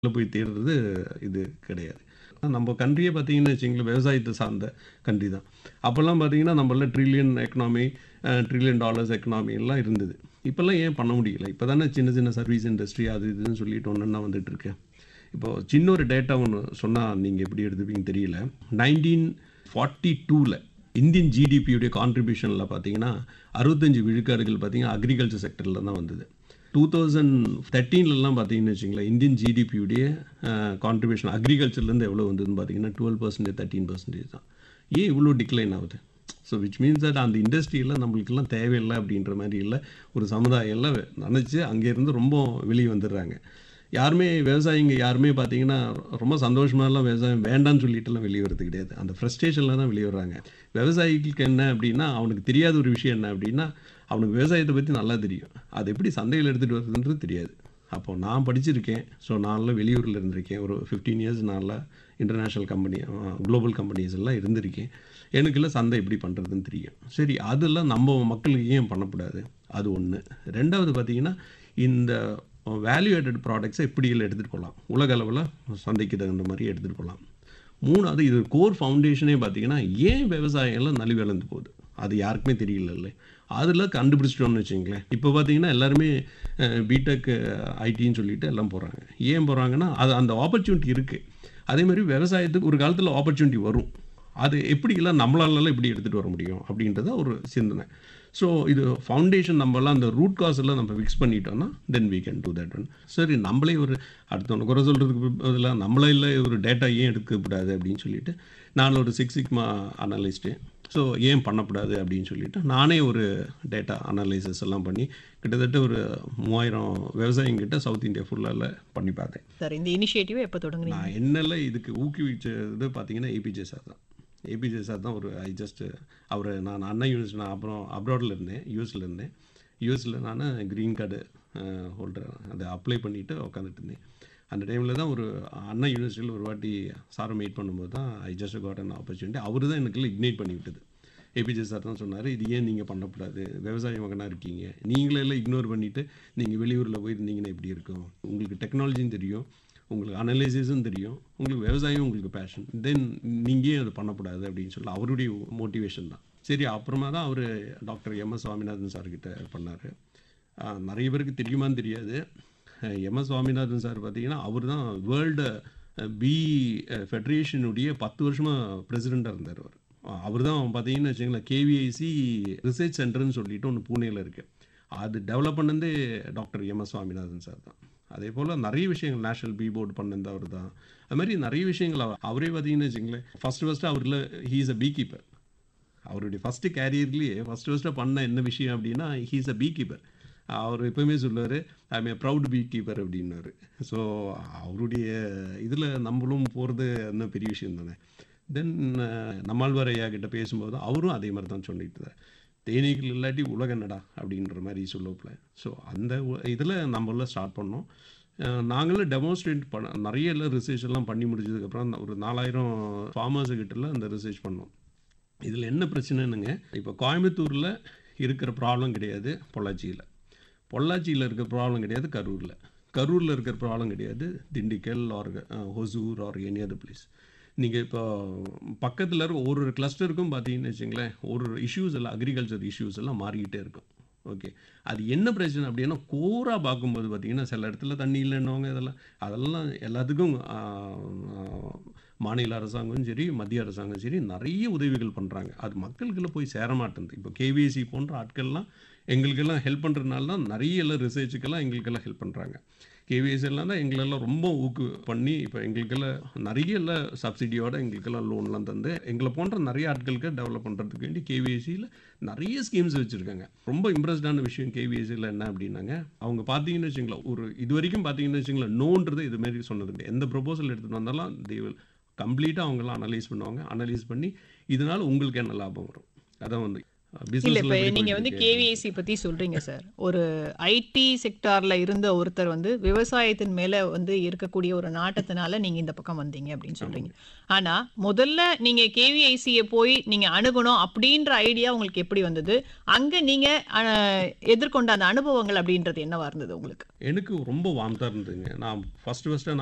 உள்ள போய் தேடுறது இது கிடையாது நம்ம கண்ட்ரியே பார்த்தீங்கன்னு வச்சுங்களேன் விவசாயத்தை சார்ந்த கண்ட்ரி தான் அப்போல்லாம் பார்த்தீங்கன்னா நம்மள trillion economy trillion dollars economy எல்லாம் இருந்தது இப்போல்லாம் ஏன் பண்ண முடியல இப்போ தானே சின்ன சின்ன சர்வீஸ் இண்டஸ்ட்ரி அது இதுன்னு சொல்லிட்டு ஒன்றா வந்துட்டு இருக்கு இப்போது சின்ன ஒரு டேட்டா ஒன்று சொன்னால் நீங்கள் எப்படி எடுத்துப்பீங்க தெரியல நைன்டீன் ஃபார்ட்டி டூவில் இந்தியன் ஜிடிபியுடைய கான்ட்ரிபியூஷனில் பார்த்தீங்கன்னா அறுபத்தஞ்சு விழுக்காடுகள் பார்த்தீங்கன்னா அக்ரிகல்ச்சர் செக்டரில் தான் வந்தது டூ தௌசண்ட் தேர்ட்டீன்லலாம் பார்த்தீங்கன்னு வச்சுங்களேன் இந்தியன் ஜிடிபியுடைய கான்ட்ரிபியூஷன் அக்ரிகல்ச்சர்லேருந்து எவ்வளோ வந்ததுன்னு பார்த்தீங்கன்னா டுவெல் பர்சன்டேஜ் தேர்ட்டீன் பர்சன்டேஜ் தான் ஏன் இவ்வளோ டிக்ளைன் ஆகுது ஸோ விச் மீன்ஸ் தட் அந்த இண்டஸ்ட்ரியெல்லாம் நம்மளுக்கெல்லாம் தேவையில்லை அப்படின்ற மாதிரி இல்லை ஒரு சமுதாயம் எல்லாம் நினச்சி அங்கேருந்து ரொம்ப வெளியே வந்துடுறாங்க யாருமே விவசாயிங்க யாருமே பார்த்தீங்கன்னா ரொம்ப சந்தோஷமாலாம் விவசாயம் வேண்டாம்னு சொல்லிட்டுலாம் வெளியே வரது கிடையாது அந்த ஃப்ரஸ்ட்ரேஷனில் தான் வெளியே வர்றாங்க விவசாயிகளுக்கு என்ன அப்படின்னா அவனுக்கு தெரியாத ஒரு விஷயம் என்ன அப்படின்னா அவனுக்கு விவசாயத்தை பற்றி நல்லா தெரியும் அது எப்படி சந்தையில் எடுத்துகிட்டு வருதுன்றது தெரியாது அப்போது நான் படிச்சிருக்கேன் ஸோ நான்லாம் வெளியூரில் இருந்திருக்கேன் ஒரு ஃபிஃப்டீன் இயர்ஸ் நான்லாம் இன்டர்நேஷ்னல் கம்பெனி குளோபல் கம்பெனிஸ் எல்லாம் இருந்திருக்கேன் எனக்குலாம் சந்தை எப்படி பண்ணுறதுன்னு தெரியும் சரி அதெல்லாம் நம்ம மக்களுக்கு ஏன் பண்ணக்கூடாது அது ஒன்று ரெண்டாவது பார்த்திங்கன்னா இந்த வேல்யூ ஆடட் ப்ராடக்ட்ஸை எப்படி இல்லை எடுத்துகிட்டு போகலாம் உலக அளவில் சந்தைக்கு தகுந்த மாதிரி எடுத்துகிட்டு போகலாம் மூணாவது இது கோர் ஃபவுண்டேஷனே பார்த்தீங்கன்னா ஏன் விவசாயம் எல்லாம் நலிவிழந்து போகுது அது யாருக்குமே தெரியல அதில் கண்டுபிடிச்சிட்டோம்னு வச்சுங்களேன் இப்போ பார்த்தீங்கன்னா எல்லாருமே பிடெக் ஐடின்னு சொல்லிட்டு எல்லாம் போகிறாங்க ஏன் போகிறாங்கன்னா அது அந்த ஆப்பர்ச்சுனிட்டி இருக்குது அதே மாதிரி விவசாயத்துக்கு ஒரு காலத்தில் ஆப்பர்ச்சுனிட்டி வரும் அது எப்படிலாம் நம்மளாலலாம் எப்படி எடுத்துகிட்டு வர முடியும் அப்படின்றத ஒரு சிந்தனை ஸோ இது ஃபவுண்டேஷன் நம்மலாம் அந்த ரூட் காஸ் எல்லாம் நம்ம ஃபிக்ஸ் பண்ணிட்டோம்னா தென் we can do that one சரி நம்மளே ஒரு அடுத்தவங்க குறை சொல்கிறதுக்கு பதிலாக நம்மளே இல்லை ஒரு டேட்டா ஏன் எடுக்கக்கூடாது அப்படின்னு சொல்லிட்டு நான் ஒரு சிக்ஸ் சிக்மா அனலிஸ்ட்டு ஸோ ஏன் பண்ணக்கூடாது அப்படின்னு சொல்லிட்டு நானே ஒரு டேட்டா அனலைசஸ் எல்லாம் பண்ணி கிட்டத்தட்ட ஒரு மூவாயிரம் விவசாயிங்கிட்ட சவுத் இந்தியா ஃபுல்லாக பண்ணி பார்த்தேன் சார் இந்த இனிஷியேட்டிவ் எப்போ தொடங்குறீங்க நான் என்னெல்லாம் இதுக்கு ஊக்குவிச்சது பார்த்தீங்கன்னா ஏபிஜே சார் தான் ஏபிஜே சார் தான் ஒரு ஐ ஜஸ்ட் அவர் நான் அண்ணா யூனிவர்சிட்டி நான் அப்புறம் அப்ராடில் இருந்தேன் யூஎஸில் இருந்தேன் யூஎஸில் நான் க்ரீன் கார்டு ஹோல்டர் அதை அப்ளை பண்ணிவிட்டு உட்காந்துட்டு இருந்தேன் அந்த டைமில் தான் ஒரு அண்ணா யூனிவர்சிட்டியில் ஒரு வாட்டி சாரை மீட் பண்ணும்போது தான் I just got an opportunity அவர் தான் எனக்கு இக்னைட் பண்ணி விட்டது ஏபிஜே சார் தான் சொன்னார் இது ஏன் நீங்கள் பண்ணக்கூடாது விவசாய மகனாக இருக்கீங்க நீங்களே எல்லாம் இக்னோர் பண்ணிவிட்டு நீங்கள் வெளியூரில் போயிருந்தீங்கன்னா எப்படி இருக்கும் உங்களுக்கு டெக்னாலஜியும் தெரியும் உங்களுக்கு அனலைசிஸும் தெரியும் உங்களுக்கு விவசாயம் உங்களுக்கு பேஷன் தென் நீங்கள் ஏன் அதை பண்ணக்கூடாது அப்படின்னு சொல்லி அவருடைய மோட்டிவேஷன் தான் சரி அப்புறமா தான் அவர் டாக்டர் எம் எஸ் சுவாமிநாதன் சார்கிட்ட பண்ணார் நிறைய பேருக்கு தெரியுமான்னு தெரியாது எம் எஸ் சுவாமிநாதன் சார் பார்த்தீங்கன்னா அவர் தான் வேர்ல்டு பி ஃபெடரேஷனுடைய பத்து வருஷமாக பிரசிடெண்ட்டாக இருந்தார் அவர் அவர் தான் பார்த்தீங்கன்னு வச்சுங்களேன் கேவிஐசி ரிசர்ச் சென்டர்னு சொல்லிட்டு ஒன்று பூனேயில் இருக்குது அது டெவலப் பண்ணதே doctor M S Swaminathan sir தான் அதே போல் நிறைய விஷயங்கள் நேஷனல் பி போர்டு பண்ணது அவர் தான் அது மாதிரி நிறைய விஷயங்கள் அவரே பார்த்தீங்கன்னு வச்சுங்களேன் ஃபஸ்ட்டு ஃபஸ்ட்டு அவரில் ஹீஸ் அ பீ கீப்பர் அவருடைய ஃபஸ்ட்டு கேரியர்லேயே ஃபஸ்ட்டு ஃபஸ்ட்டு பண்ண என்ன விஷயம் அப்படின்னா ஹீஸ் அ பீ கீப்பர் அவர் எப்பவுமே சொல்லுவார் I may proud beekeeper அப்படின்னாரு ஸோ அவருடைய இதில் நம்மளும் போகிறது இன்னும் பெரிய விஷயம் தானே தென் நம்மாழ்வார் ஐயா கிட்ட பேசும்போது அவரும் அதே மாதிரி தான் சொல்லிட்டு தான் தேனீக்கள் இல்லாட்டி உலக நடா அப்படின்ற மாதிரி சொல்லப்பில் ஸோ அந்த இதில் நம்மள ஸ்டார்ட் பண்ணோம் நாங்களும் டெமோன்ஸ்ட்ரேட் பண்ண நிறைய எல்லாம் ரிசர்ச் எல்லாம் பண்ணி முடிச்சதுக்கப்புறம் ஒரு நாலாயிரம் ஃபார்மர்ஸு கிட்டலாம் அந்த ரிசர்ச் பண்ணோம் இதில் என்ன பிரச்சனைனுங்க இப்போ கோயம்புத்தூரில் இருக்கிற ப்ராப்ளம் கிடையாது பொள்ளாச்சியில் பொள்ளாச்சியில் இருக்கிற ப்ராப்ளம் கிடையாது கரூரில் கரூரில் இருக்கிற ப்ராப்ளம் கிடையாது Dindigul or Hosur or any other place நீங்கள் இப்போ பக்கத்தில் இருக்க ஒரு ஒரு கிளஸ்டருக்கும் பார்த்தீங்கன்னு வச்சுங்களேன் ஒரு இஷ்யூஸ் எல்லாம் அக்ரிகல்ச்சர் இஷ்யூஸ் எல்லாம் மாறிக்கிட்டே இருக்கும் ஓகே அது என்ன பிரச்சனை அப்படின்னா கோராக பார்க்கும்போது பார்த்தீங்கன்னா சில இடத்துல தண்ணி இல்லைன்னவங்க இதெல்லாம் அதெல்லாம் எல்லாத்துக்கும் மாநில அரசாங்கமும் சரி மத்திய அரசாங்கம் சரி நிறைய உதவிகள் பண்ணுறாங்க அது மக்களுக்கெல்லாம் போய் சேர மாட்டேங்குது இப்போ கேவிஎஸ்சி போன்ற ஆட்கள்லாம் எங்களுக்கெல்லாம் ஹெல்ப் பண்ணுறதுனால தான் நிறைய எல்லாம் ரிசர்ச்சுக்கெல்லாம் எங்களுக்கெல்லாம் ஹெல்ப் பண்ணுறாங்க கேவிஎஸ் எல்லாம் தான் எங்களெல்லாம் ரொம்ப ஊக்கு பண்ணி இப்போ எங்களுக்கெல்லாம் நிறைய எல்லாம் சப்சிடியோட எங்களுக்கெல்லாம் லோன்லாம் தந்து எங்களை போன்ற நிறைய ஆட்களுக்கு டெவலப் பண்ணுறதுக்கு வேண்டி கேவிஎஸ்சியில் நிறைய ஸ்கீம்ஸ் வச்சுருக்காங்க ரொம்ப இம்ப்ரெஸ்டான விஷயம் கேவிஎஸ்சியில் என்ன அப்படின்னாங்க அவங்க பார்த்தீங்கன்னு வச்சுங்களேன் ஒரு இது வரைக்கும் பார்த்தீங்கன்னு வச்சுங்களேன் நோன்றது இது மாதிரி சொன்னது எந்த ப்ரொபோசல் எடுத்துகிட்டு வந்தாலும் தே வில் கம்ப்ளீட்டாக அவங்களாம் அனலைஸ் பண்ணுவாங்க அனலைஸ் பண்ணி இதனால் உங்களுக்கு என்ன லாபம் வரும் அதான் வந்து இல்ல இப்ப நீங்க வந்து கேவிஐசி பத்தி சொல்றீங்க சார் ஒரு ஐடி செக்டார்ல இருந்த ஒருத்தர் வந்து விவசாயத்தின் மேல வந்து இருக்கக்கூடிய ஒரு நாட்டத்தினால நீங்க இந்த பக்கம் வந்தீங்க அப்படின்னு சொல்றீங்க ஆனா முதல்ல நீங்க கேவிஐசியை போய் நீங்க அணுகணும் அப்படின்ற ஐடியா உங்களுக்கு எப்படி வந்தது அங்க நீங்க எதிர்கொண்ட அந்த அனுபவங்கள் அப்படின்றது என்னவா இருந்தது உங்களுக்கு எனக்கு ரொம்ப வார்ம்தா இருந்ததுங்க நான் ஃபர்ஸ்ட் ஃபர்ஸ்ட்